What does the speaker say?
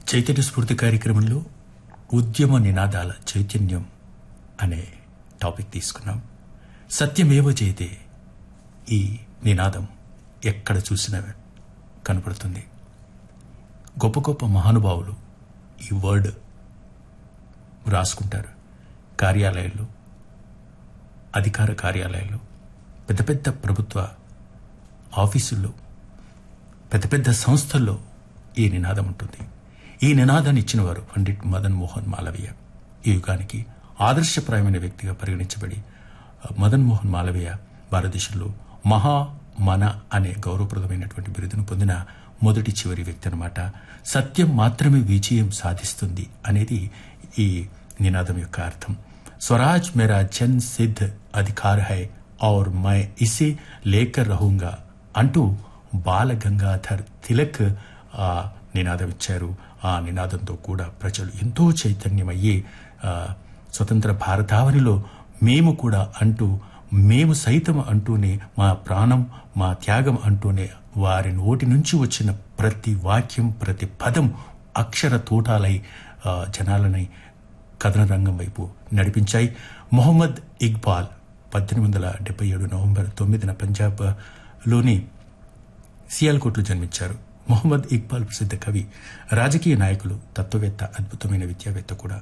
చైతన్య స్ఫూర్తి కార్యక్రమంలో ఉద్యమ నినాదాల చైతన్యం అనే టాపిక్ తీసుకున్నాం సత్యమేవ జయతే ఈ నినాదం ఎక్కడ చూసినా కనపడుతుంది గొప్ప గొప్ప మహానుభావులు ఈ వర్డ్ రాసుకుంటారు కార్యాలయాల్లో అధికార కార్యాలయాల్లో పెద్ద పెద్ద ప్రభుత్వ ఆఫీసుల్లో పెద్ద పెద్ద సంస్థల్లో ఈ నినాదం ఉంటుంది ఈ నినాదాన్ని ఇచ్చినవారు పండిట్ మదన్ మోహన్ మాలవీయ ఈ యుగానికి ఆదర్శప్రాయమైన వ్యక్తిగా పరిగణించబడి మదన్ మోహన్ మాలవీయ భారతదేశంలో మహా మన అనే గౌరవప్రదమైనటువంటి బిరుదును పొందిన మొదటి చివరి వ్యక్తి అనమాట సత్యం మాత్రమే విజయం సాధిస్తుంది అనేది ఈ నినాదం యొక్క అర్థం స్వరాజ్ మేరా జన్ సిద్ధ్ అధికార్ హై ఔర్ మై ఇసే లేకర్ రహూంగా అంటూ బాల గంగాధర్ తిలక్ ఆ నినాదం ఇచ్చారు ఆ నినాదంతో కూడా ప్రజలు ఎంతో చైతన్యమయ్యి ఆ, స్వతంత్ర భారతావనిలో మేము కూడా అంటూ మేము సైతం అంటూనే మా ప్రాణం మా త్యాగం అంటూనే వారి నోటి నుంచి వచ్చిన ప్రతి వాక్యం ప్రతి పదం అక్షర తోటాలై ఆ, జనాలని కథన రంగం వైపు నడిపించాయి మొహమ్మద్ ఇక్బాల్ పద్దెనిమిది వందల డెబ్బై ఏడు నవంబర్ తొమ్మిదిన పంజాబ్ లోని సియాల్కోట్లో జన్మించారు మొహమ్మద్ ఇక్బాల్ ప్రసిద్ధ కవి రాజకీయ నాయకులు తత్వవేత్త అద్భుతమైన విద్యావేత్త కూడా